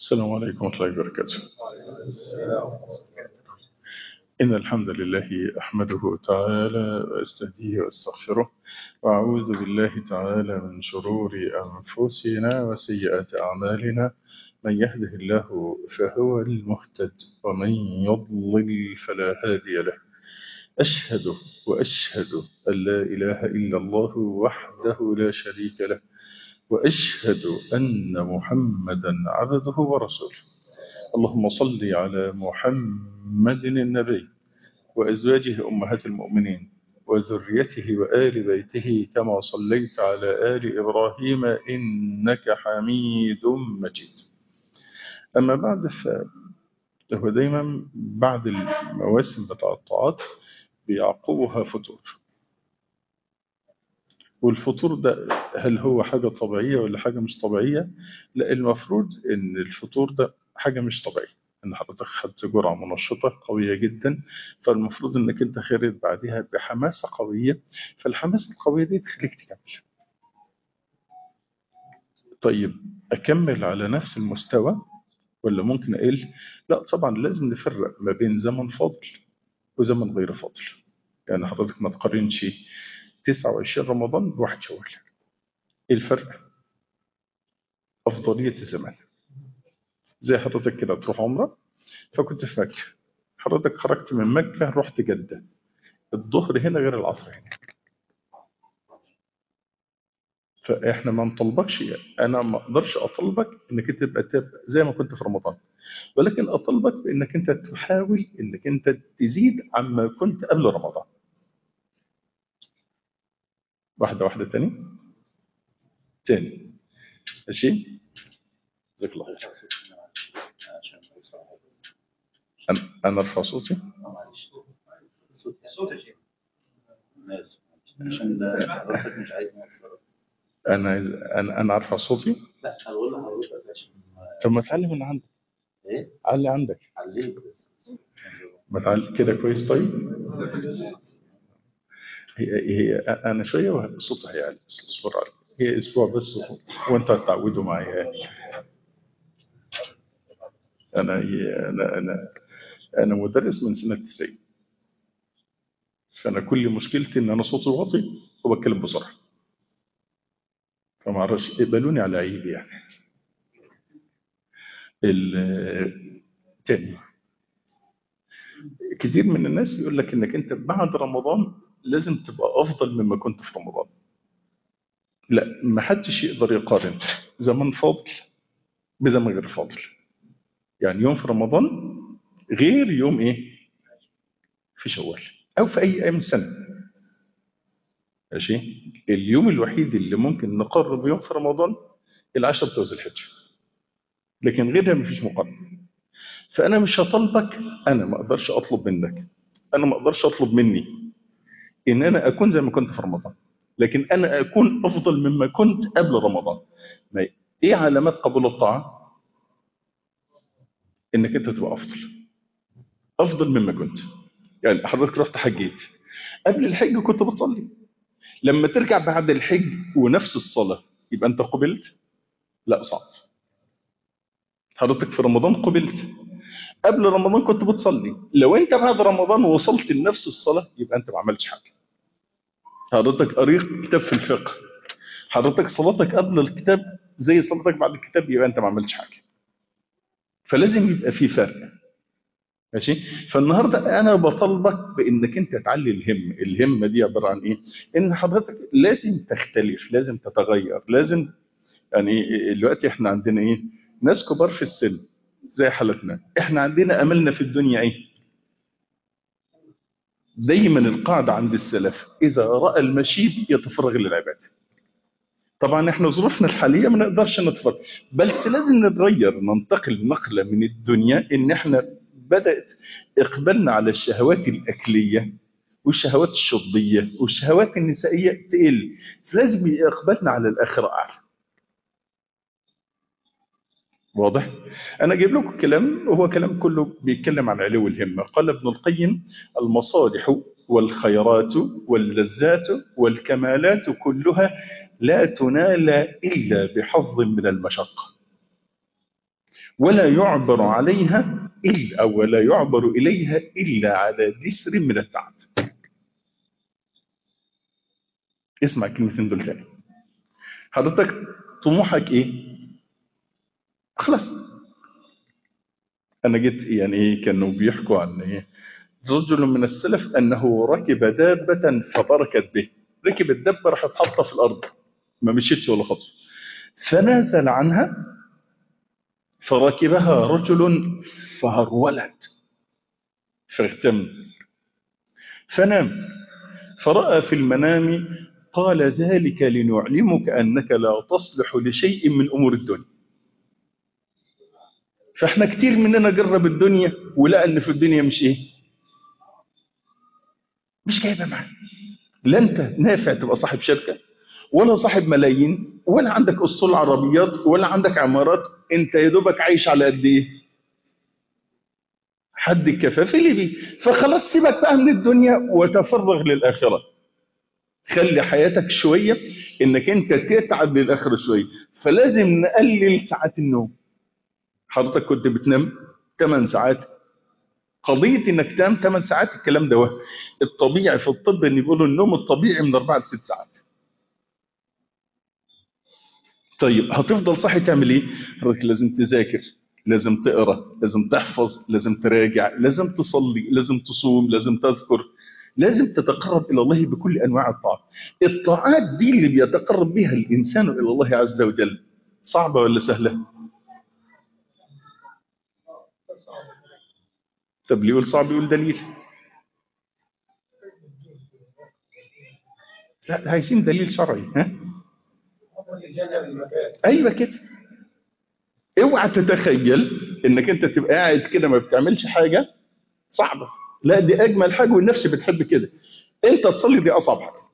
السلام عليكم ورحمة الله وبركاته إن الحمد لله أحمده تعالى وأستهديه وأستغفره وأعوذ بالله تعالى من شرور أنفسنا وسيئات أعمالنا من يهده الله فهو المهتد ومن يضلل فلا هادي له أشهد وأشهد أن لا إله إلا الله وحده لا شريك له وأشهد أن محمدا عبده ورسوله اللهم صل على محمد النبي وأزواجه أمهات المؤمنين وذريته وآل بيته كما صليت على آل إبراهيم إنك حميد مجيد أما بعد فهو دايما بعد المواسم بتاع الطاعات بيعقبها فطور والفطور ده هل هو حاجة طبيعية ولا حاجة مش طبيعية لا المفروض ان الفطور ده حاجة مش طبيعية ان حضرتك خدت جرعة منشطة قوية جدا فالمفروض انك انت خارج بعدها بحماسة قوية فالحماسة القوية دي تخليك تكمل طيب اكمل على نفس المستوى ولا ممكن اقل لا طبعا لازم نفرق ما بين زمن فاضل وزمن غير فاضل يعني حضرتك ما تقارنش 29 رمضان بواحد شوال ايه الفرق افضليه الزمان زي حضرتك كده تروح عمره فكنت في مكه حضرتك خرجت من مكه رحت جده الظهر هنا غير العصر هنا فاحنا ما نطلبكش انا ما اقدرش اطلبك انك انت تبقى تبقى زي ما كنت في رمضان ولكن اطلبك بانك انت تحاول انك انت تزيد عما كنت قبل رمضان واحدة واحدة تاني تاني ماشي جزاك الله خير أنا أنا أرفع صوتي صوتك عشان حضرتك مش عايز أنا عايز أنا أنا أرفع صوتي لا هقول لحضرتك عشان طب ما تعلي من عندك ايه علي عندك عليك بس ما تعلي كده كويس طيب هي هي أنا شوية وصوتي هيعلي بس اصبر علي هي أسبوع بس و- وأنت هتعودوا معايا يعني. أنا أنا أنا أنا مدرس من سنة 90 فأنا كل مشكلتي إن أنا صوتي واطي وبتكلم بسرعة فما اعرفش اقبلوني على عيبي يعني ال- تاني كتير من الناس بيقول لك انك انت بعد رمضان لازم تبقى افضل مما كنت في رمضان لا ما حدش يقدر يقارن زمن فاضل بزمن غير فاضل يعني يوم في رمضان غير يوم ايه في شوال او في اي ايام السنه ماشي اليوم الوحيد اللي ممكن نقرب يوم في رمضان العشر بتوع ذي الحجه لكن غيرها مفيش مقارنه فانا مش هطلبك انا ما اقدرش اطلب منك انا ما اقدرش اطلب مني ان انا اكون زي ما كنت في رمضان لكن انا اكون افضل مما كنت قبل رمضان ما ايه علامات قبول الطاعه انك انت تبقى افضل افضل مما كنت يعني حضرتك رحت حجيت قبل الحج كنت بتصلي لما ترجع بعد الحج ونفس الصلاه يبقى انت قبلت لا صعب حضرتك في رمضان قبلت قبل رمضان كنت بتصلي لو انت بعد رمضان وصلت لنفس الصلاه يبقى انت ما عملتش حاجه حضرتك قريت كتاب في الفقه حضرتك صلاتك قبل الكتاب زي صلاتك بعد الكتاب يبقى انت ما عملتش حاجه فلازم يبقى في فرق ماشي فالنهارده انا بطالبك بانك انت تعلي الهم الهمه دي عباره عن ايه ان حضرتك لازم تختلف لازم تتغير لازم يعني دلوقتي احنا عندنا ايه ناس كبار في السن زي حالتنا احنا عندنا املنا في الدنيا ايه دايما القاعده عند السلف اذا راى المشيب يتفرغ للعباده طبعا احنا ظروفنا الحاليه ما نقدرش نتفرغ بس لازم نتغير ننتقل نقله من الدنيا ان احنا بدات اقبالنا على الشهوات الاكليه والشهوات الشربيه والشهوات النسائيه تقل فلازم اقبالنا على الاخره اعلى واضح انا جايب لكم كلام وهو كلام كله بيتكلم عن علو الهمه قال ابن القيم المصالح والخيرات واللذات والكمالات كلها لا تنال الا بحظ من المشقه ولا يعبر عليها إلا أو ولا يعبر إليها إلا على جسر من التعب اسمع كلمتين دول تاني حضرتك طموحك ايه خلاص انا جيت يعني ايه كانوا بيحكوا عن ايه رجل من السلف انه ركب دابة فبركت به ركب الدابة راحت حاطه في الارض ما مشيتش ولا خطوه فنزل عنها فركبها رجل فهرولت فاغتم فنام فرأى في المنام قال ذلك لنعلمك أنك لا تصلح لشيء من أمور الدنيا فاحنا كتير مننا جرب الدنيا ولقى ان في الدنيا مش ايه مش جايبه معاه لا انت نافع تبقى صاحب شركه ولا صاحب ملايين ولا عندك اسطول عربيات ولا عندك عمارات انت يا دوبك عايش على قد ايه حد الكفاف اللي بيه فخلاص سيبك بقى من الدنيا وتفرغ للاخره خلي حياتك شويه انك انت تتعب للاخره شويه فلازم نقلل ساعات النوم حضرتك كنت بتنام 8 ساعات قضية انك تنام 8 ساعات الكلام ده وهم الطبيعي في الطب ان بيقولوا النوم الطبيعي من 4 ل 6 ساعات طيب هتفضل صاحي تعمل ايه حضرتك لازم تذاكر لازم تقرا لازم تحفظ لازم تراجع لازم تصلي لازم تصوم لازم تذكر لازم تتقرب الى الله بكل انواع الطاعات الطاعات دي اللي بيتقرب بها الانسان الى الله عز وجل صعبه ولا سهله طب اللي يقول صعب يقول دليل لا عايزين دليل شرعي ها ايوه كده اوعى تتخيل انك انت تبقى قاعد كده ما بتعملش حاجه صعبه لا دي اجمل حاجه والنفس بتحب كده انت تصلي دي اصعب حاجه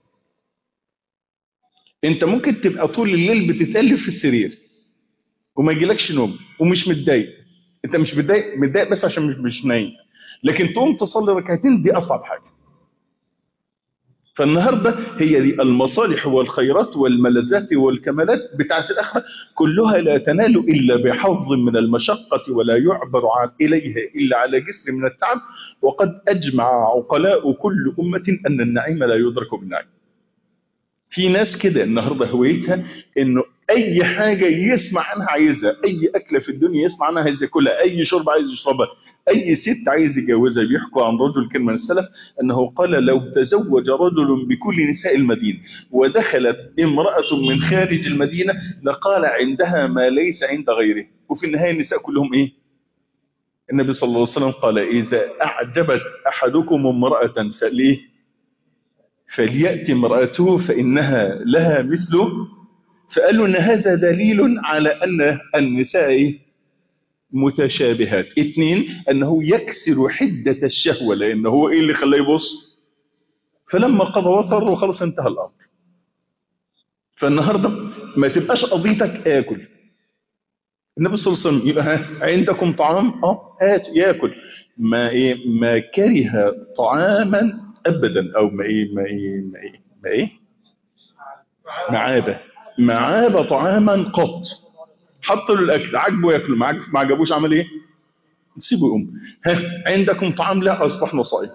انت ممكن تبقى طول الليل بتتالف في السرير وما يجيلكش نوم ومش متضايق انت مش متضايق متضايق بس عشان مش مش نايم لكن تقوم تصلي ركعتين دي اصعب حاجه فالنهارده هي دي المصالح والخيرات والملذات والكمالات بتاعت الاخره كلها لا تنال الا بحظ من المشقه ولا يعبر عن اليها الا على جسر من التعب وقد اجمع عقلاء كل امه ان النعيم لا يدرك بالنعيم. في ناس كده النهارده هويتها انه اي حاجه يسمع عنها عايزها اي اكله في الدنيا يسمع عنها عايز ياكلها اي شرب عايز يشربها اي ست عايز يتجوزها بيحكوا عن رجل كان من السلف انه قال لو تزوج رجل بكل نساء المدينه ودخلت امراه من خارج المدينه لقال عندها ما ليس عند غيره وفي النهايه النساء كلهم ايه النبي صلى الله عليه وسلم قال اذا اعجبت احدكم امراه فليه فلياتي امراته فانها لها مثله فقالوا ان هذا دليل على ان النساء إيه؟ متشابهات اثنين انه يكسر حدة الشهوة لان هو ايه اللي خلاه يبص فلما قضى وصر وخلص انتهى الامر فالنهاردة ما تبقاش قضيتك اكل النبي صلى الله عليه وسلم يبقى عندكم طعام اه هات ياكل ما ايه ما كره طعاما ابدا او ما ايه ما ايه ما ايه ما ايه معابه معاب طعاما قط حط له الاكل عجبه ياكله ما عجبوش عمل ايه سيبه يقوم ها عندكم طعام لا اصبحنا صائم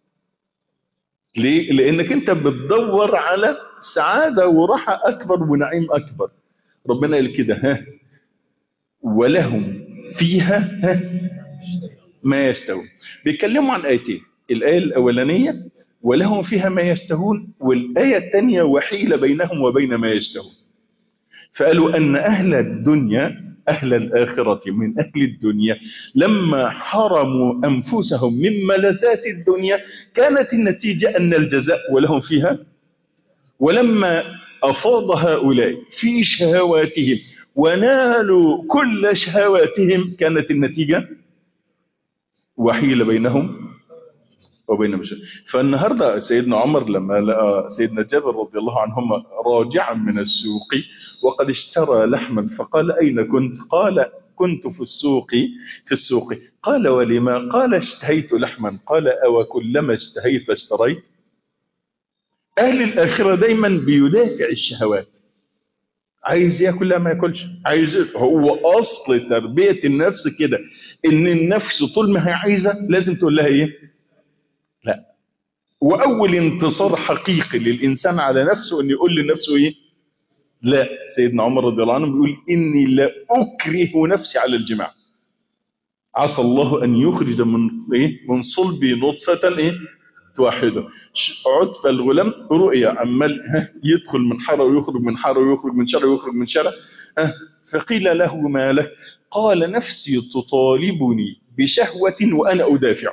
ليه لانك انت بتدور على سعاده وراحه اكبر ونعيم اكبر ربنا قال كده ها ولهم فيها ها ما يستوون بيتكلموا عن ايتين الايه الاولانيه ولهم فيها ما يشتهون والايه الثانيه وحيل بينهم وبين ما يشتهون فقالوا أن أهل الدنيا أهل الآخرة من أهل الدنيا لما حرموا أنفسهم من ملذات الدنيا كانت النتيجة أن الجزاء ولهم فيها ولما أفاض هؤلاء في شهواتهم ونالوا كل شهواتهم كانت النتيجة وحيل بينهم وبين مشاهد فالنهاردة سيدنا عمر لما لقى سيدنا جابر رضي الله عنهما راجعا من السوق وقد اشترى لحما فقال أين كنت قال كنت في السوق في السوق قال ولما قال اشتهيت لحما قال أو كلما اشتهيت اشتريت أهل الآخرة دايما بيدافع الشهوات عايز ياكل لا ما ياكلش عايز هو اصل تربيه النفس كده ان النفس طول ما هي عايزه لازم تقول لها ايه لا واول انتصار حقيقي للانسان على نفسه ان يقول لنفسه ايه لا سيدنا عمر رضي الله عنه بيقول اني لا اكره نفسي على الجماع عسى الله ان يخرج من ايه من صلبي نطفه ايه توحده عتبة الغلام رؤيا عمال ها، يدخل من حاره ويخرج من حاره ويخرج من شارع ويخرج من شارع ها، فقيل له ما له قال نفسي تطالبني بشهوة وأنا أدافع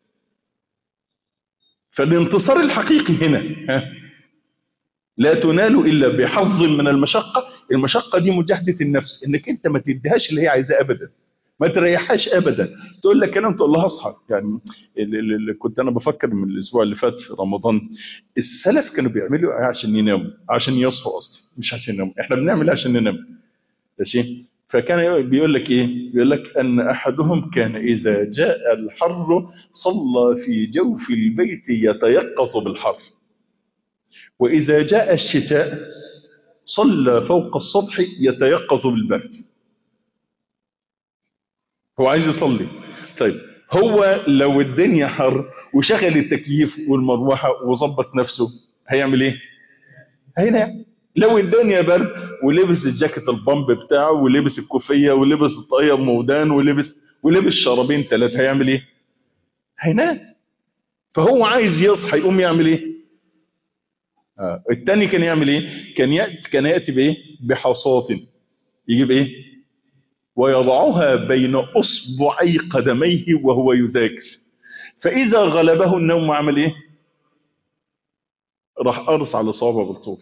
فالانتصار الحقيقي هنا ها، لا تنال إلا بحظ من المشقة المشقة دي مجاهدة النفس إنك أنت ما تديهاش اللي هي عايزاه أبدا ما تريحهاش ابدا تقول لك كلام تقول لها اصحى يعني اللي اللي كنت انا بفكر من الاسبوع اللي فات في رمضان السلف كانوا بيعملوا ايه عشان يناموا عشان يصحوا اصلا مش عشان يناموا احنا بنعمل ايه عشان ننام ماشي فكان بيقول لك ايه بيقول لك ان احدهم كان اذا جاء الحر صلى في جوف البيت يتيقظ بالحر واذا جاء الشتاء صلى فوق السطح يتيقظ بالبرد هو عايز يصلي طيب هو لو الدنيا حر وشغل التكييف والمروحه وظبط نفسه هيعمل ايه هينام لو الدنيا برد ولبس الجاكيت البامب بتاعه ولبس الكوفيه ولبس الطاقيه بمودان ولبس ولبس شرابين ثلاثه هيعمل ايه هينام فهو عايز يصحى يقوم يعمل ايه آه. التاني كان يعمل ايه كان ياتي كان ياتي بايه بحصاة يجيب ايه ويضعها بين اصبعي قدميه وهو يذاكر فاذا غلبه النوم عمل ايه راح قرص على صوابه بالطوب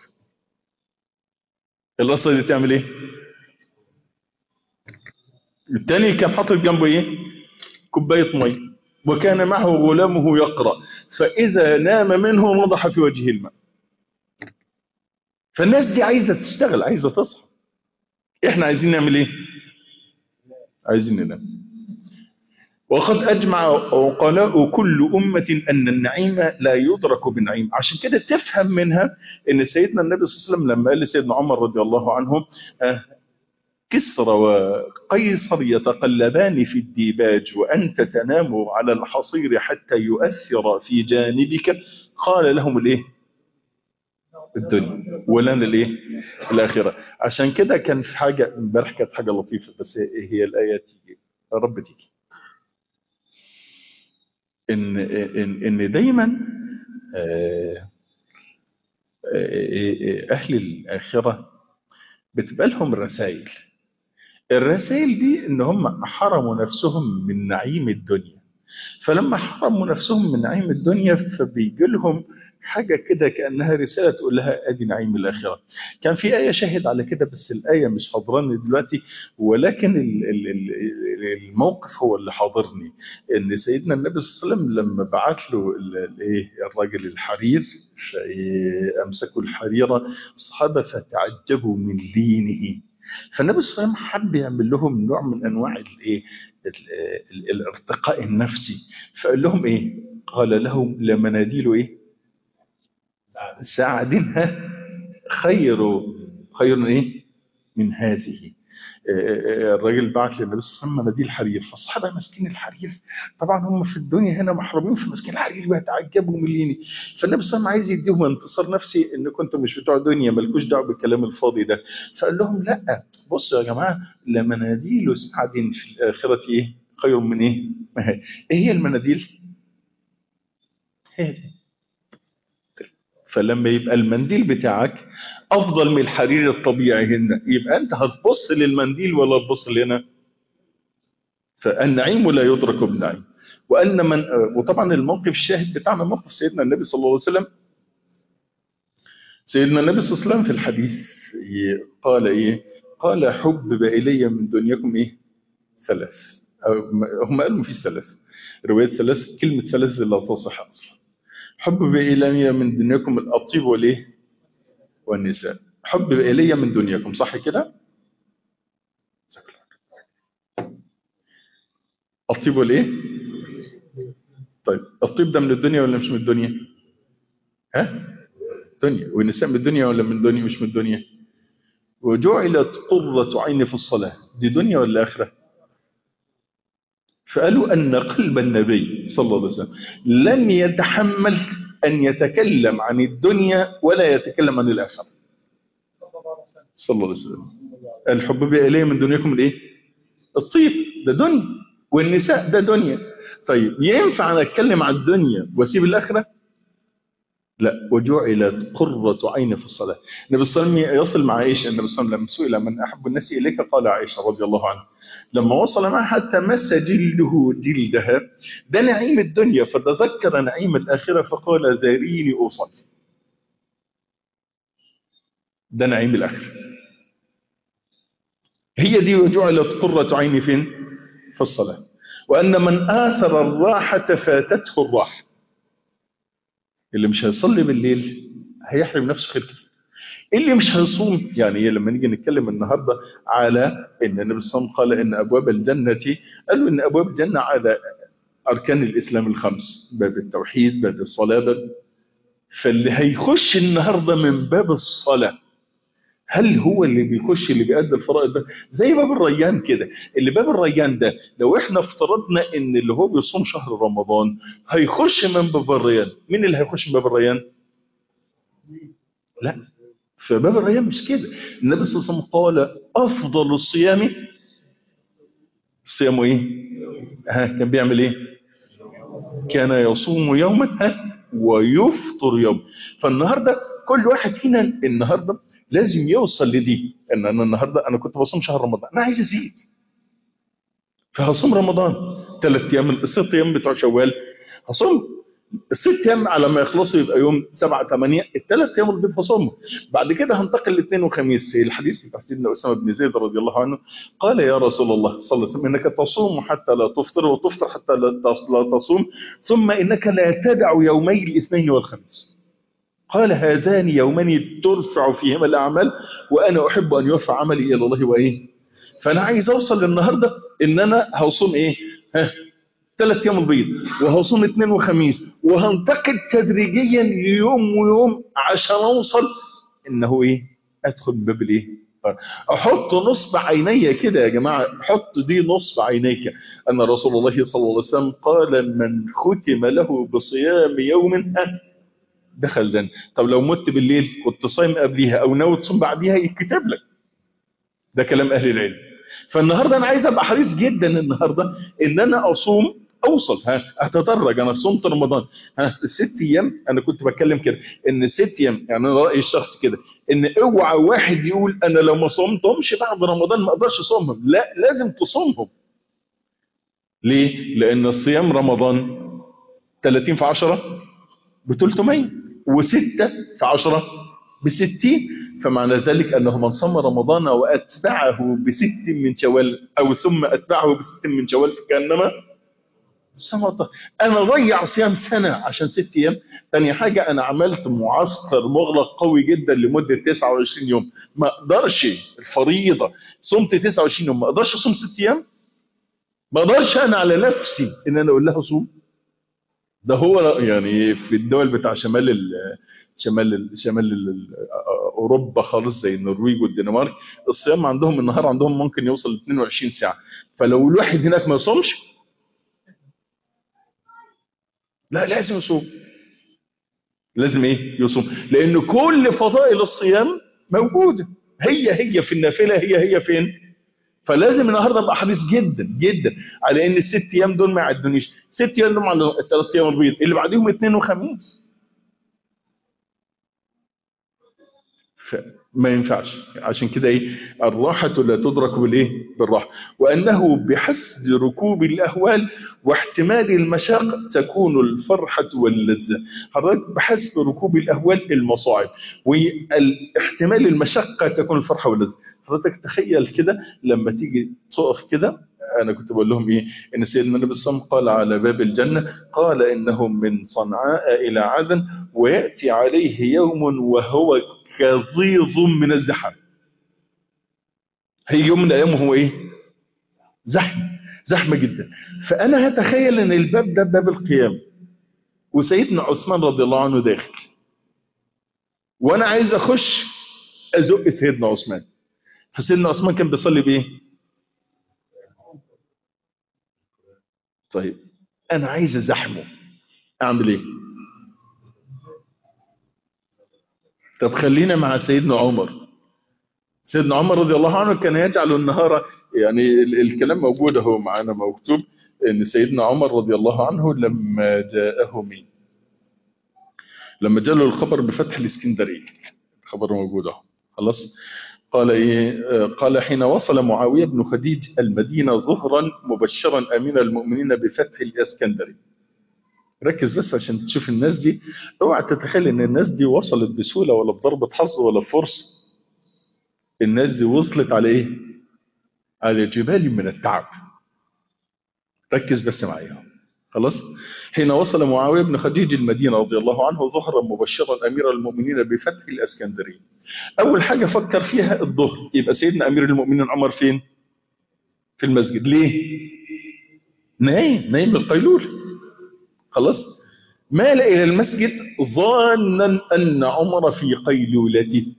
القصه دي تعمل ايه التاني كان حاطط جنبه ايه كوبايه ميه وكان معه غلامه يقرا فاذا نام منه نضح في وجهه الماء فالناس دي عايزه تشتغل عايزه تصحى احنا عايزين نعمل ايه عايزين ننام وقد أجمع عقلاء كل أمة أن النعيم لا يدرك بالنعيم عشان كده تفهم منها أن سيدنا النبي صلى الله عليه وسلم لما قال لسيدنا عمر رضي الله عنه آه، كسرى وقيصر يتقلبان في الديباج وأنت تنام على الحصير حتى يؤثر في جانبك قال لهم الإيه الدنيا ولنا الايه الاخره عشان كده كان في حاجه امبارح كانت حاجه لطيفه بس هي الايه تيجي يا رب تيجي ان ان ان دايما آه، آه، اهل الاخره بتبقى لهم رسائل الرسائل دي ان هم حرموا نفسهم من نعيم الدنيا فلما حرموا نفسهم من نعيم الدنيا فبيجي لهم حاجة كده كأنها رسالة تقول لها أدي نعيم الآخرة كان في آية شاهد على كده بس الآية مش حاضراني دلوقتي ولكن ال- ال- ال- الموقف هو اللي حاضرني إن سيدنا النبي صلى الله عليه وسلم لما بعت له ال- الإيه الراجل الحرير فأمسكوا الحريرة الصحابة فتعجبوا من لينه فالنبي صلى الله عليه وسلم حب يعمل لهم نوع من أنواع الإيه ال- ال- الارتقاء النفسي فقال لهم إيه قال لهم لمناديل إيه ساعدينها خير خير ايه من هذه آه، آه، الراجل بعت للنبي صلى الله عليه وسلم مناديل حرير فالصحابه ماسكين الحرير طبعا هم في الدنيا هنا محرومين فماسكين الحرير بيتعجبوا من ليني فالنبي صلى الله عليه وسلم عايز يديهم انتصار نفسي ان كنتم مش بتوع دنيا مالكوش دعوه بالكلام الفاضي ده فقال لهم لا بصوا يا جماعه لمناديل سعد في الاخره ايه خير من ايه ما هي ايه هي المناديل هي دي فلما يبقى المنديل بتاعك افضل من الحرير الطبيعي هنا يبقى انت هتبص للمنديل ولا تبص لهنا فالنعيم لا يدرك بالنعيم وان من وطبعا الموقف الشاهد بتاعنا موقف سيدنا النبي صلى الله عليه وسلم سيدنا النبي صلى الله عليه وسلم في الحديث ي- قال ايه قال حبب الي من دنياكم ايه ثلاث أو م- هم قالوا في ثلاث روايه ثلاث كلمه ثلاث لا تصح اصلا حبب الي من دنياكم الطيب والايه والنساء حبب الي من دنياكم صح كده الطيب والايه طيب الطيب ده من الدنيا ولا مش من الدنيا ها دنيا والنساء من الدنيا ولا من الدنيا مش من الدنيا وجعلت قرة عيني في الصلاة دي دنيا ولا آخرة فقالوا أن قلب النبي صلى الله عليه وسلم لن يتحمل أن يتكلم عن الدنيا ولا يتكلم عن الآخرة صلى الله عليه وسلم الحب إليه من دنياكم الإيه الطيب ده دنيا والنساء ده دنيا طيب ينفع أنا أتكلم عن الدنيا وأسيب الآخرة لا وجعلت قرة عين في الصلاة النبي صلى الله عليه وسلم يصل مع عائشة النبي صلى الله عليه وسلم لما سئل من أحب الناس إليك قال عائشة رضي الله عنها لما وصل معها حتى مس جلده جلدها ده نعيم الدنيا فتذكر نعيم الآخرة فقال ذريني أوصل ده نعيم الآخرة هي دي وجعلت قرة عيني فين في الصلاة وأن من آثر الراحة فاتته الراحة اللي مش هيصلي بالليل هيحرم نفسه خير كتير اللي مش هيصوم يعني لما نيجي نتكلم النهارده على ان النبي صلى الله عليه وسلم قال ان ابواب الجنه قالوا ان ابواب الجنه على اركان الاسلام الخمس باب التوحيد باب الصلاه باب فاللي هيخش النهارده من باب الصلاه هل هو اللي بيخش اللي بيأدي الفرائض ده زي باب الريان كده اللي باب الريان ده لو احنا افترضنا ان اللي هو بيصوم شهر رمضان هيخش من باب الريان مين اللي هيخش من باب الريان لا فباب الريان مش كده النبي صلى الله عليه وسلم قال افضل الصيام صيامه ايه ها كان بيعمل ايه كان يصوم يوما ها ويفطر يوم فالنهارده كل واحد فينا النهارده لازم يوصل لدي ان انا النهارده انا كنت بصوم شهر رمضان انا عايز ازيد فهصوم رمضان ثلاث ايام الست ايام بتوع شوال هصوم الست ايام على ما يخلصوا يبقى يوم 7 8 الثلاث ايام البيض هصومهم بعد كده هنتقل لاثنين وخميس الحديث بتاع سيدنا اسامه بن زيد رضي الله عنه قال يا رسول الله صلى الله عليه وسلم انك تصوم حتى لا تفطر وتفطر حتى لا تصوم ثم انك لا تدع يومي الاثنين والخميس قال هذان يومان ترفع فيهما الأعمال وأنا أحب أن يرفع عملي إلى الله وإيه فأنا عايز أوصل للنهاردة إن أنا هوصوم إيه ها ثلاث أيام البيض وهوصوم اثنين وخميس وهنتقل تدريجيا ليوم ويوم عشان أوصل إنه إيه أدخل باب الإيه أحط نصب عيني كده يا جماعة حط دي نصب عينيك أن رسول الله صلى الله عليه وسلم قال من ختم له بصيام يوم دخل الجنة طب لو مت بالليل كنت صايم قبليها او ناوي تصوم بعديها يتكتب لك ده كلام اهل العلم فالنهارده انا عايز ابقى حريص جدا النهارده ان انا اصوم اوصل ها اتدرج انا صمت رمضان ها الست ايام انا كنت بتكلم كده ان الست ايام يعني انا رايي الشخص كده ان اوعى واحد يقول انا لو ما صمتهمش بعد رمضان ما اقدرش اصومهم لا لازم تصومهم ليه لان الصيام رمضان 30 في 10 ب 300 وستة في عشرة بستين فمعنى ذلك أنه من صام رمضان وأتبعه بست من شوال أو ثم أتبعه بست من شوال فكأنما سمطة أنا ضيع صيام سنة عشان ست أيام تاني حاجة أنا عملت معسكر مغلق قوي جدا لمدة 29 يوم ما أقدرش الفريضة صمت 29 يوم ما أقدرش أصوم ست أيام ما أقدرش أنا على نفسي إن أنا أقول لها صوم ده هو يعني في الدول بتاع شمال ال شمال ال شمال ال اوروبا خالص زي النرويج والدنمارك الصيام عندهم النهار عندهم ممكن يوصل ل 22 ساعه فلو الواحد هناك ما يصومش لا لازم يصوم لازم ايه يصوم لان كل فضائل الصيام موجوده هي هي في النافله هي هي فين فلازم النهارده ابقى حريص جدا جدا على ان الست ايام دول ما يعدونيش ست ايام دول على الثلاث ايام البيض اللي بعديهم اثنين وخميس ما ينفعش عشان كده ايه الراحة لا تدرك بالايه بالراحة وانه بحسب ركوب الاهوال واحتمال المشاق تكون الفرحة واللذة حضرتك بحسب ركوب الاهوال المصاعب واحتمال المشقة تكون الفرحة واللذة حضرتك تخيل كده لما تيجي تقف كده انا كنت بقول لهم ايه ان سيدنا النبي صلى الله عليه وسلم قال على باب الجنه قال انهم من صنعاء الى عدن وياتي عليه يوم وهو كظيظ من الزحام هي يوم من الايام هو ايه زحمه زحمه جدا فانا هتخيل ان الباب ده باب القيام وسيدنا عثمان رضي الله عنه داخل وانا عايز اخش ازق سيدنا عثمان فسيدنا عثمان كان بيصلي بايه طيب انا عايز ازحمه اعمل ايه طب خلينا مع سيدنا عمر سيدنا عمر رضي الله عنه كان يجعل النهار يعني ال- الكلام موجود اهو معانا مكتوب ان سيدنا عمر رضي الله عنه لما جاءه مين لما جاء له الخبر بفتح الاسكندريه الخبر موجود اهو خلاص قال ايه آه، قال حين وصل معاويه بن خديج المدينه ظهرا مبشرا امين المؤمنين بفتح الاسكندريه ركز بس عشان تشوف الناس دي اوعى تتخيل ان الناس دي وصلت بسهوله ولا بضربه حظ ولا بفرصه الناس دي وصلت على ايه على جبال من التعب ركز بس معايا خلاص حين وصل معاويه بن خديج المدينه رضي الله عنه ظهرا مبشرا امير المؤمنين بفتح الاسكندريه اول حاجه فكر فيها الظهر يبقى سيدنا امير المؤمنين عمر فين في المسجد ليه نايم نايم القيلول خلاص مال الى المسجد ظانا ان عمر في قيلولته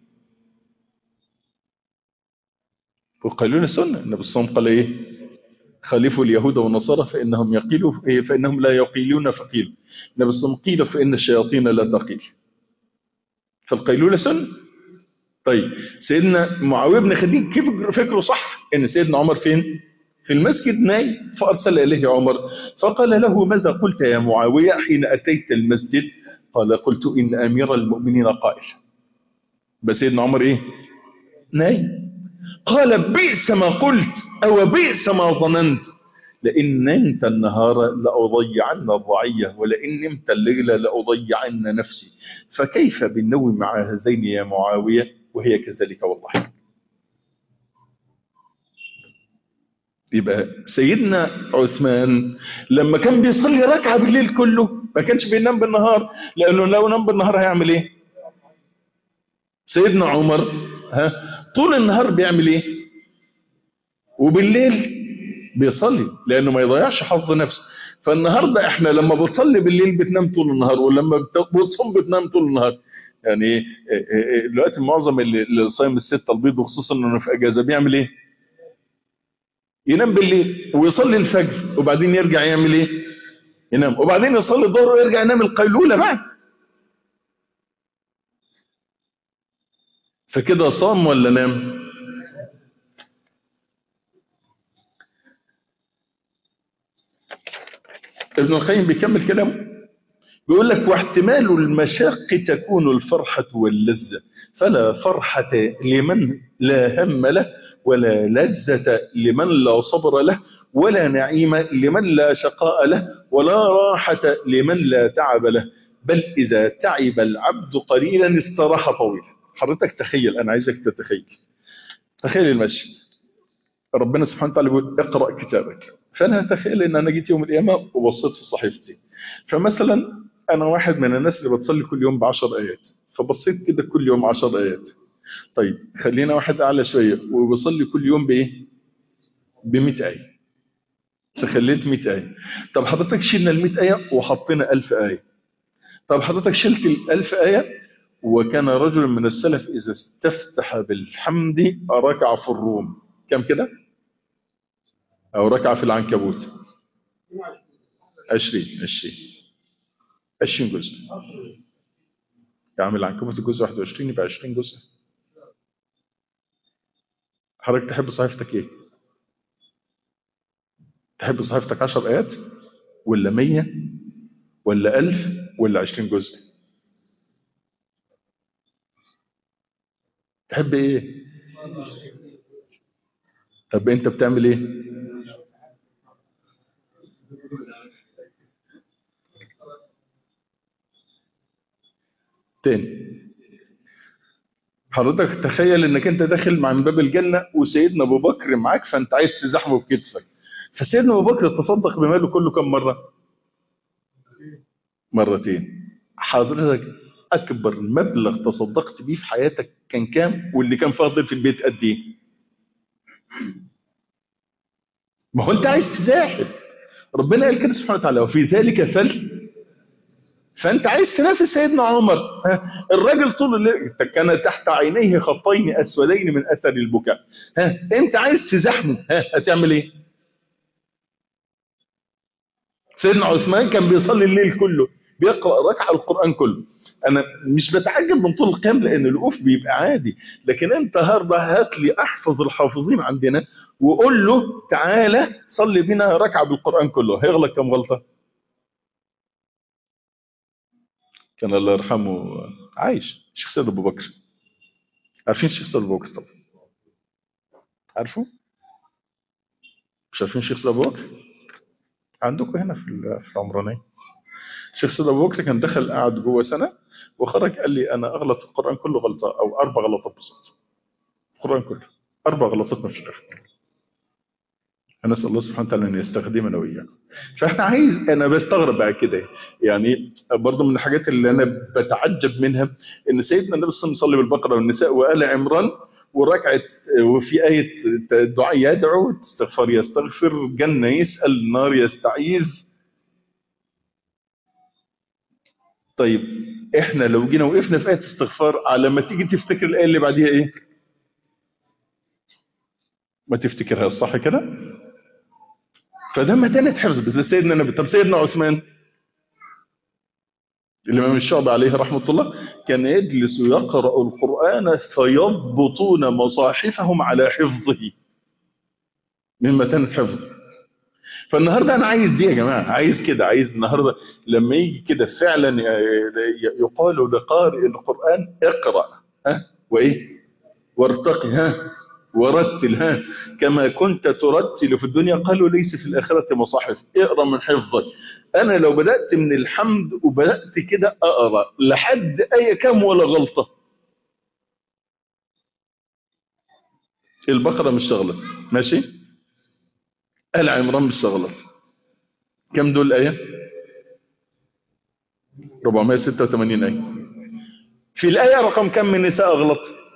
والقيلولة سنة النبي صلى الله عليه وسلم قال ايه خالفوا اليهود والنصارى فإنهم يقيلوا إيه؟ فإنهم لا يقيلون فقيل النبي صلى الله عليه وسلم قيل فإن الشياطين لا تقيل فالقيلولة سنة طيب سيدنا معاوية بن خديج كيف فكره صح ان سيدنا عمر فين في المسجد نايم فأرسل إليه عمر فقال له ماذا قلت يا معاوية حين أتيت المسجد قال قلت إن أمير المؤمنين قائل بس سيدنا عمر إيه نايم قال بئس ما قلت أو بئس ما ظننت لئن نمت النهار لأضيعن الرعية ولئن نمت الليلة لأضيعن نفسي فكيف بالنوم مع هذين يا معاوية وهي كذلك والله يبقى سيدنا عثمان لما كان بيصلي ركعة بالليل كله ما كانش بينام بالنهار لأنه لو نام بالنهار هيعمل ايه سيدنا عمر ها طول النهار بيعمل ايه وبالليل بيصلي لانه ما يضيعش حظ نفسه فالنهارده احنا لما بتصلي بالليل بتنام طول النهار ولما بتصوم بتنام طول النهار يعني دلوقتي معظم اللي اللي صايم الستة البيض وخصوصا انه في اجازه بيعمل ايه ينام بالليل ويصلي الفجر وبعدين يرجع يعمل ايه ينام وبعدين يصلي الظهر ويرجع ينام القيلوله بعد فكده صام ولا نام ابن القيم بيكمل كلامه بيقول لك واحتمال المشاق تكون الفرحة واللذة فلا فرحة لمن لا هم له ولا لذة لمن لا صبر له ولا نعيم لمن لا شقاء له ولا راحة لمن لا تعب له بل إذا تعب العبد قليلا استراح طويلا حضرتك تخيل أنا عايزك تتخيل تخيل المشي ربنا سبحانه وتعالى بيقول اقرأ كتابك فأنا أتخيل أن أنا جيت يوم القيامة وبصيت في صحيفتي فمثلا أنا واحد من الناس اللي بتصلي كل يوم بعشر آيات فبصيت كده كل يوم عشر آيات طيب خلينا واحد أعلى شوية وبصلي كل يوم بإيه بمئة آية فخليت 100 آية طب حضرتك شلنا ال 100 آية وحطينا 1000 آية طب حضرتك شلت ال 1000 آية وكان رجل من السلف إذا استفتح بالحمد ركع في الروم كم كده أو ركع في العنكبوت 20 20 20 جزء يعمل العنكبوت الجزء 21 يبقى 20 جزء حضرتك تحب صحيفتك ايه تحب صحيفتك 10 آيات ولا 100 ولا 1000 ولا 20 جزء تحب ايه طب انت بتعمل ايه تاني حضرتك تخيل انك انت داخل مع باب الجنة وسيدنا ابو بكر معاك فانت عايز تزحمه بكتفك فسيدنا ابو بكر تصدق بماله كله كم مرة مرتين حضرتك اكبر مبلغ تصدقت بيه في حياتك كان كام واللي كان فاضل في البيت قد ايه ما هو انت عايز تزاحم ربنا قال كده سبحانه وتعالى وفي ذلك فل فانت عايز تنافس سيدنا عمر ها الراجل طول الليل كان تحت عينيه خطين اسودين من اثر البكاء ها انت عايز تزاحمه ها هتعمل ايه سيدنا عثمان كان بيصلي الليل كله بيقرا ركعه القران كله انا مش بتعجب من طول القيام لان الوقوف بيبقى عادي لكن انت هرضى هات لي احفظ الحافظين عندنا وقول له تعالى صلي بنا ركعه بالقران كله هيغلط كم غلطه كان الله يرحمه عايش الشيخ سيد ابو بكر عارفين الشيخ سيد ابو بكر طبعا عارفه مش عارفين الشيخ سيد ابو بكر عندكم هنا في ال- في العمرانيه الشيخ سيد ابو بكر كان دخل قعد جوه سنه وخرج قال لي انا اغلط القران كله غلطه او اربع غلطات بالظبط القران كله اربع غلطات ما فيش غيرها انا اسال الله سبحانه وتعالى ان يستخدمنا واياكم فاحنا عايز انا بستغرب بقى كده يعني برضه من الحاجات اللي انا بتعجب منها ان سيدنا النبي صلى الله عليه وسلم يصلي بالبقره والنساء وال عمران وركعه وفي ايه الدعاء يدعو استغفر يستغفر جنه يسال نار يستعيذ طيب احنا لو جينا وقفنا في ايه استغفار على ما تيجي تفتكر الايه اللي بعديها ايه ما تفتكرها صح كده فده متانة حفظ بس سيدنا النبي طب سيدنا عثمان الإمام الشعبي عليه رحمة الله كان يجلس يقرأ القرآن فيضبطون مصاحفهم على حفظه من متانة حفظ فالنهاردة أنا عايز دي يا جماعة عايز كده عايز النهاردة لما يجي كده فعلا يقال لقارئ القرآن اقرأ ها وإيه وارتقي ها ورتل ها كما كنت ترتل في الدنيا قالوا ليس في الآخرة مصاحف اقرأ من حفظك أنا لو بدأت من الحمد وبدأت كده أقرأ لحد أي كم ولا غلطة البقرة مش شغلة ماشي آل عمران مش شغلة كم دول آية 486 آية في الآية رقم كم من نساء أغلط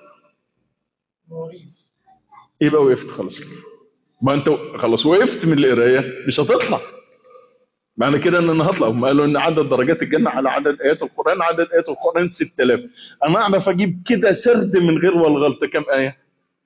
يبقى وقفت خلاص ما انت خلاص وقفت من القرايه مش هتطلع معنى كده ان انا هطلع هم قالوا ان عدد درجات الجنه على عدد ايات القران عدد ايات القران 6000 انا اعرف اجيب كده سرد من غير ولا غلطه كام ايه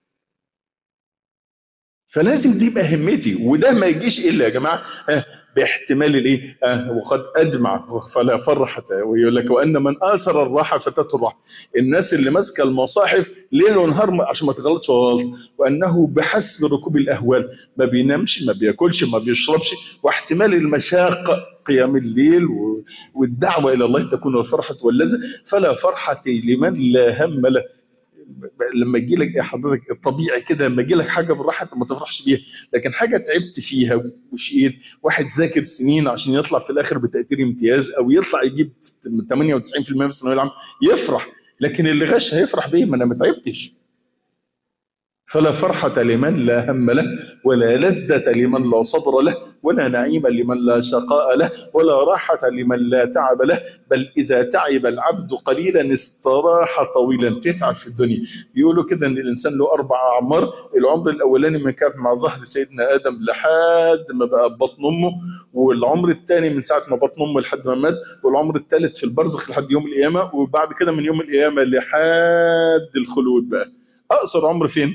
فلازم دي يبقى همتي وده ما يجيش الا يا جماعه آه باحتمال الايه آه وقد اجمع فلا فرحت ويقول لك وان من اثر الراحه فتته الراحه الناس اللي ماسكه المصاحف ليل ونهار عشان ما تغلطش غلط وانه بحسب ركوب الاهوال ما بينامش ما بياكلش ما بيشربش واحتمال المشاق قيام الليل والدعوه الى الله تكون الفرحه واللذه فلا فرحه لمن لا هم له لما يجي لك حضرتك الطبيعي كده لما يجي لك حاجه بالراحه انت ما تفرحش بيها لكن حاجه تعبت فيها وشقيت واحد ذاكر سنين عشان يطلع في الاخر بتقدير امتياز او يطلع يجيب 98% في الثانويه العامه يفرح لكن اللي غش هيفرح بيه ما انا ما تعبتش فلا فرحة لمن لا هم له ولا لذة لمن لا صبر له ولا نعيم لمن لا شقاء له ولا راحة لمن لا تعب له بل إذا تعب العبد قليلا استراح طويلا تتعب في الدنيا يقولوا كده أن الإنسان له أربع أعمار العمر الأولاني من كان مع ظهر سيدنا آدم لحد ما بقى بطن أمه والعمر الثاني من ساعة ما بطن أمه لحد ما مات والعمر الثالث في البرزخ لحد يوم القيامة وبعد كده من يوم القيامة لحد الخلود بقى أقصر عمر فين؟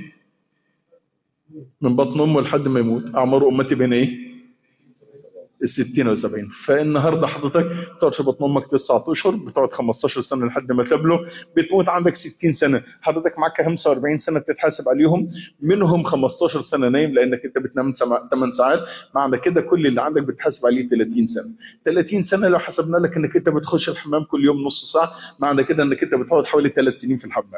من بطن امه لحد ما يموت اعمار امتي بين ايه الستين والسبعين فالنهاردة حضرتك بتقعد في بطن امك تسعة اشهر بتقعد 15 سنة لحد ما تبلغ بتموت عندك 60 سنة حضرتك معاك 45 سنة بتتحاسب عليهم منهم 15 سنة نايم لانك انت بتنام 8 ساعات معنى كده كل اللي عندك بتحاسب عليه 30 سنة 30 سنة لو حسبنا لك انك انت بتخش الحمام كل يوم نص ساعة معنى كده انك انت بتقعد حوالي 3 سنين في الحمام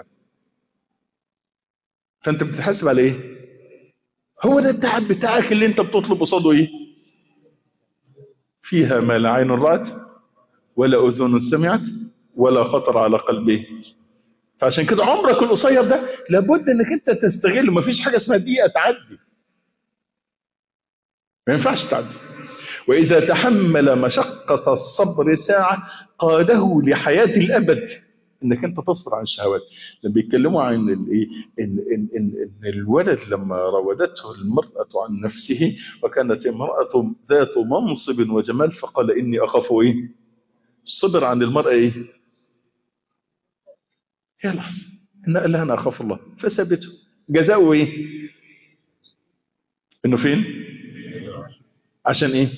فانت بتتحاسب على ايه هو ده التعب بتاعك اللي انت بتطلب قصاده ايه فيها ما لا عين رأت ولا أذن سمعت ولا خطر على قلبه فعشان كده عمرك القصير ده لابد انك انت تستغله مفيش حاجة اسمها دقيقة تعدي ما ينفعش تعدي وإذا تحمل مشقة الصبر ساعة قاده لحياة الأبد انك انت تصبر عن الشهوات لما بيتكلموا عن الايه ان ان ان ان الولد لما راودته المراه عن نفسه وكانت امراه ذات منصب وجمال فقال اني اخاف ايه صبر عن المرأة ايه هي لحظة إن قال لها أنا أخاف الله فثبته جزاؤه ايه انه فين عشان ايه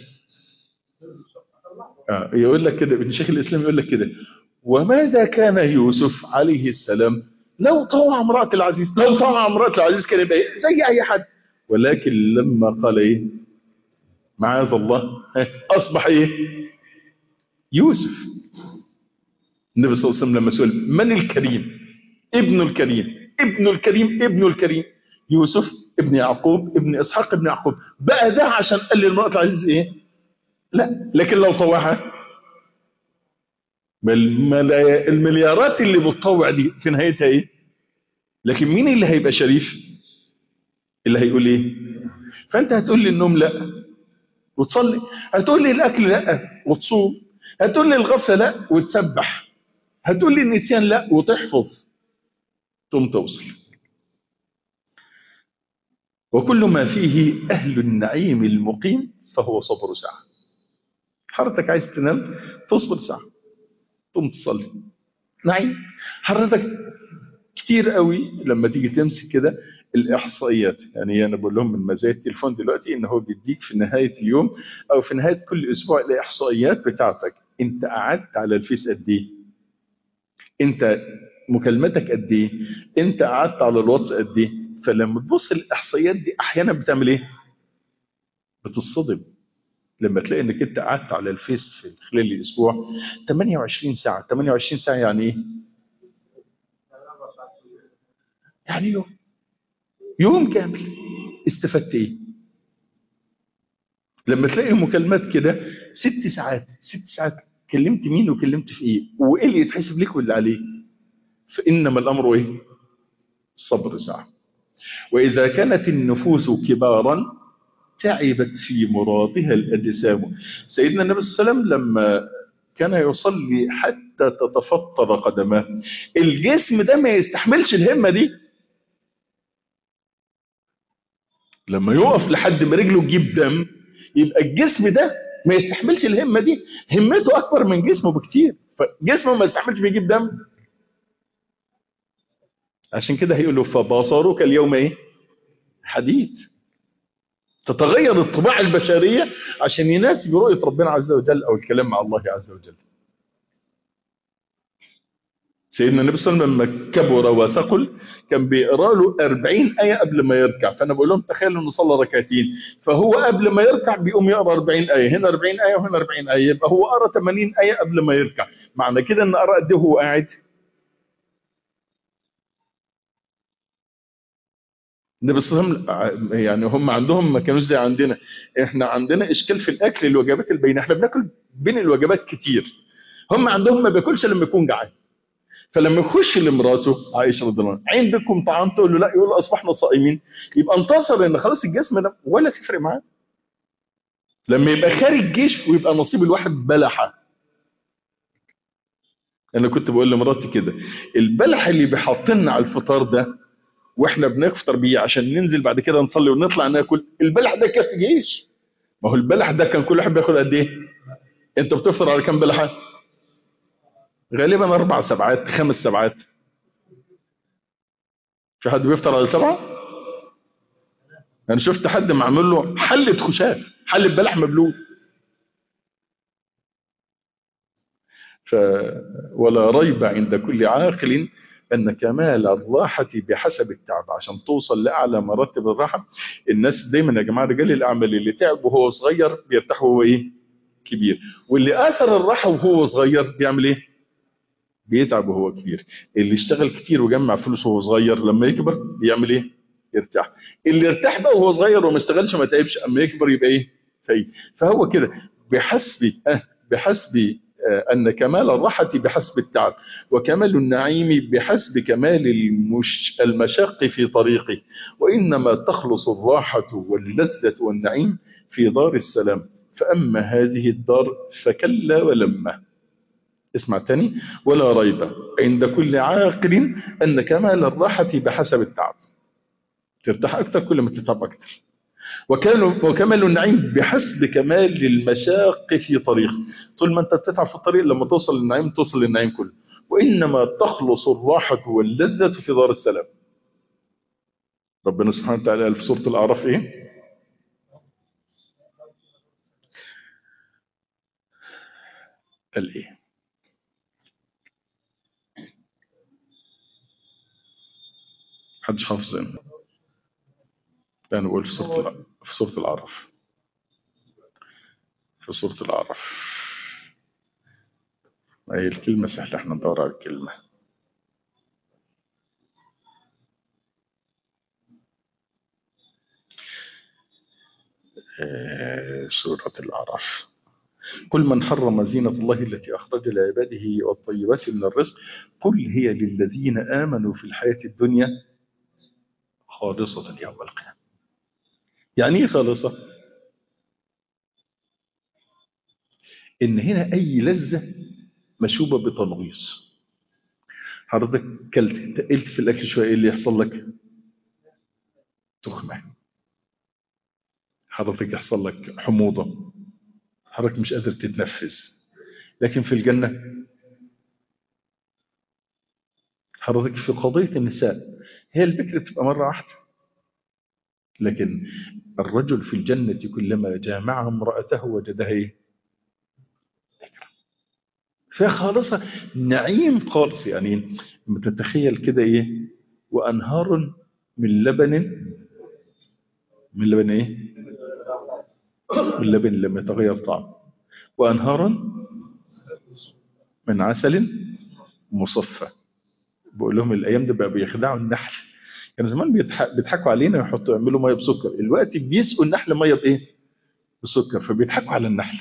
آه يقول لك كده ابن شيخ الاسلام يقول لك كده وماذا كان يوسف عليه السلام لو طوع امرأة العزيز لو طوع امرأة العزيز كان يبقى إيه؟ زي اي حد ولكن لما قال ايه معاذ الله اصبح ايه يوسف النبي صلى الله عليه وسلم لما سئل من الكريم ابن الكريم ابن الكريم ابن الكريم يوسف ابن يعقوب ابن اسحاق ابن يعقوب بقى ده عشان قال للمرأة العزيز ايه لا لكن لو طوعها المليارات اللي بتطوع دي في نهايتها ايه لكن مين اللي هيبقى شريف اللي هيقول ايه فانت هتقول لي النوم لا وتصلي هتقول لي الاكل لا وتصوم هتقول لي الغفله لا وتسبح هتقول لي النسيان لا وتحفظ ثم توصل وكل ما فيه أهل النعيم المقيم فهو صبر ساعة حضرتك عايز تنام تصبر ساعة ثم تصلي نعيم حضرتك كتير قوي لما تيجي تمسك كده الإحصائيات يعني أنا بقول لهم من مزايا التليفون دلوقتي إن هو بيديك في نهاية اليوم أو في نهاية كل أسبوع الإحصائيات بتاعتك أنت قعدت على الفيس قد إيه أنت مكالمتك قد إيه أنت قعدت على الواتس قد إيه فلما تبص الاحصائيات دي احيانا بتعمل ايه بتصطدم لما تلاقي انك انت قعدت على الفيس في خلال الاسبوع 28 ساعه 28 ساعه يعني ايه يعني يوم يوم كامل استفدت ايه لما تلاقي مكالمات كده ست ساعات ست ساعات كلمت مين وكلمت في ايه وايه اللي يتحسب لك واللي عليك فانما الامر ايه الصبر ساعه وإذا كانت النفوس كبارا تعبت في مرادها الأجسام سيدنا النبي صلى الله عليه وسلم لما كان يصلي حتى تتفطر قدماه الجسم ده ما يستحملش الهمة دي لما يقف لحد ما رجله تجيب دم يبقى الجسم ده ما يستحملش الهمة دي همته أكبر من جسمه بكتير فجسمه ما يستحملش بيجيب دم عشان كده هيقولوا فبصرك اليوم ايه حديد تتغير الطباع البشرية عشان يناسب رؤية ربنا عز وجل او الكلام مع الله عز وجل سيدنا النبي صلى الله عليه وسلم لما كبر وثقل كان بيقرا له 40 آية قبل ما يركع فأنا بقول لهم تخيلوا إنه صلى ركعتين فهو قبل ما يركع بيقوم يقرا 40 آية هنا 40 آية وهنا 40 آية يبقى هو قرا 80 آية قبل ما يركع معنى كده إن قرا قد إيه وهو قاعد النبي صلى الله عليه وسلم يعني هم عندهم ما كانوش زي عندنا احنا عندنا اشكال في الاكل الوجبات البينه احنا بناكل بين الوجبات كتير هم عندهم ما بياكلش لما يكون جعان فلما يخش لمراته عائشه رضي الله عنها عندكم طعام تقول له لا يقول له اصبحنا صائمين يبقى انتصر ان خلاص الجسم ده ولا تفرق معاه لما يبقى خارج جيش ويبقى نصيب الواحد بلحه انا كنت بقول لمراتي كده البلح اللي بيحط لنا على الفطار ده واحنا بنفطر بيه عشان ننزل بعد كده نصلي ونطلع ناكل البلح ده كافي جيش ما هو البلح ده كان كل واحد بياخد قد ايه انت بتفطر على كام بلحه غالبا اربع سبعات خمس سبعات في حد بيفطر على سبعه انا شفت حد معمول له حله خشاف حله بلح مبلول ف ولا ريب عند كل عاقل أن كمال الراحة بحسب التعب عشان توصل لأعلى مراتب الراحة الناس دايما يا جماعة رجال الأعمال اللي تعب وهو صغير بيرتاح وهو إيه كبير واللي آثر الراحة وهو صغير بيعمل إيه بيتعب وهو كبير اللي اشتغل كتير وجمع فلوس وهو صغير لما يكبر بيعمل إيه يرتاح اللي ارتاح بقى وهو صغير وما اشتغلش ما تعبش أما يكبر يبقى إيه فايد فهو كده بحسب أه بحسب أن كمال الراحة بحسب التعب وكمال النعيم بحسب كمال المش... المشاق في طريقه وإنما تخلص الراحة واللذة والنعيم في دار السلام فأما هذه الدار فكلا ولما اسمع تاني ولا ريب عند كل عاقل أن كمال الراحة بحسب التعب ترتاح أكتر كل ما تتعب أكتر وكانوا وكمال النعيم بحسب كمال المشاق في طريق طول ما انت بتتعب في الطريق لما توصل للنعيم توصل للنعيم كله وانما تخلص الراحه واللذه في دار السلام ربنا سبحانه وتعالى قال في سوره الاعراف ايه قال ايه محدش حافظ هنا لا نقول في سورة الع- في سورة الأعراف في سورة الأعراف ما هي الكلمة سهلة احنا ندور على الكلمة آه، سورة الأعراف قل من حرم زينة الله التي أخرج لعباده والطيبات من الرزق قل هي للذين آمنوا في الحياة الدنيا خالصة يوم القيامة يعني ايه خالصة ان هنا اي لذة مشوبة بتنغيص حضرتك كلت تقلت في الاكل شوية ايه اللي يحصل لك تخمة حضرتك يحصل لك حموضة حضرتك مش قادر تتنفس لكن في الجنة حضرتك في قضية النساء هي البكر بتبقى مرة واحدة لكن الرجل في الجنة كلما جامع امرأته وجدها ايه فيها خالصة نعيم خالص يعني لما تتخيل كده ايه وانهار من لبن من لبن ايه من لبن لم يتغير طعم وانهارا من عسل مصفى بقول لهم الايام دي بقى بيخدعوا النحل كانوا زمان بيضحك- بيضحكوا علينا ويحطوا يعملوا ميه بسكر الوقت بيسقوا النحل ميه بايه بسكر فبيضحكوا على النحل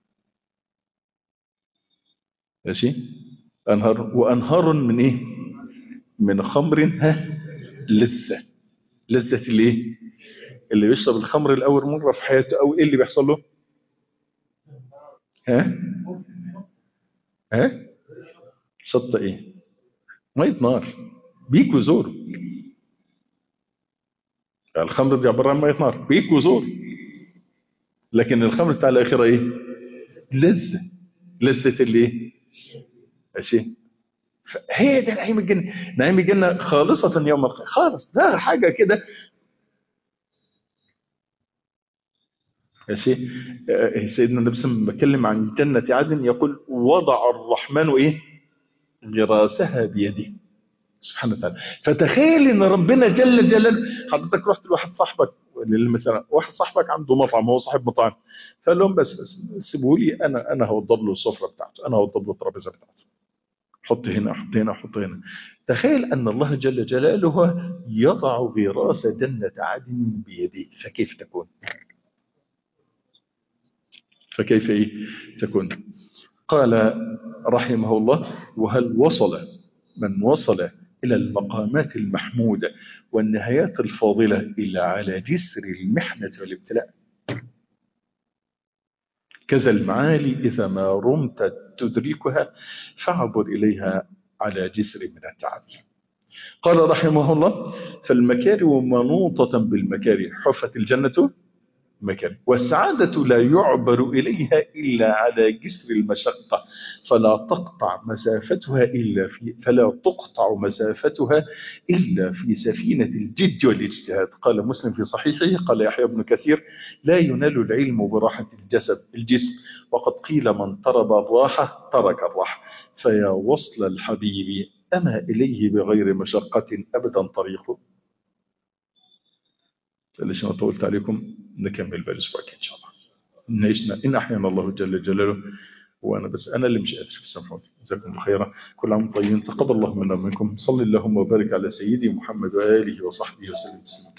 ماشي انهار وانهار من ايه من خمر ها لذة لذة الايه اللي بيشرب الخمر الاول مره في حياته او ايه اللي بيحصل له ها ها شطه ايه ميه نار بيك وزور الخمر دي عباره عن ميه نار بيك وزور لكن الخمر بتاع الاخره ايه لذه لذه الايه ماشي فهي ده نعيم الجنه نعيم الجنه خالصه يوم القيامه خالص ده حاجه كده ماشي آه، سيدنا النبي صلى الله عليه وسلم بيتكلم عن جنه عدن يقول وضع الرحمن ايه غراسها بيده سبحانه وتعالى فتخيل ان ربنا جل جلاله حضرتك رحت لواحد صاحبك مثلا واحد صاحبك عنده مطعم هو صاحب مطعم فقال لهم بس بس سيبوا لي انا انا هوضب له السفره بتاعته انا هوضب له الترابيزه بتاعته حط هنا حط هنا حط هنا تخيل ان الله جل جلاله يضع براس جنه عدن بيده فكيف تكون فكيف ايه تكون قال رحمه الله وهل وصل من وصل إلى المقامات المحمودة والنهايات الفاضلة إلا على جسر المحنة والابتلاء كذا المعالي إذا ما رمت تدركها فاعبر إليها على جسر من التعب قال رحمه الله فالمكارم منوطة بالمكاره حفت الجنة مكان والسعادة لا يعبر إليها إلا على جسر المشقة فلا تقطع مسافتها إلا في فلا تقطع مسافتها إلا في سفينة الجد والاجتهاد قال مسلم في صحيحه قال يحيى بن كثير لا ينال العلم براحة الجسد الجسم وقد قيل من طلب الراحة ترك الراحة فيا وصل الحبيب أما إليه بغير مشقة أبدا طريقه ليش انا طولت عليكم نكمل بقى الاسبوع الجاي ان شاء الله نعيشنا ان احيانا الله جل جلاله وانا بس انا اللي مش قادر فسامحوني جزاكم الله خيرا كل عام وانتم طيبين تقبل الله منا ومنكم صلي اللهم وبارك على سيدي محمد واله وصحبه وسلم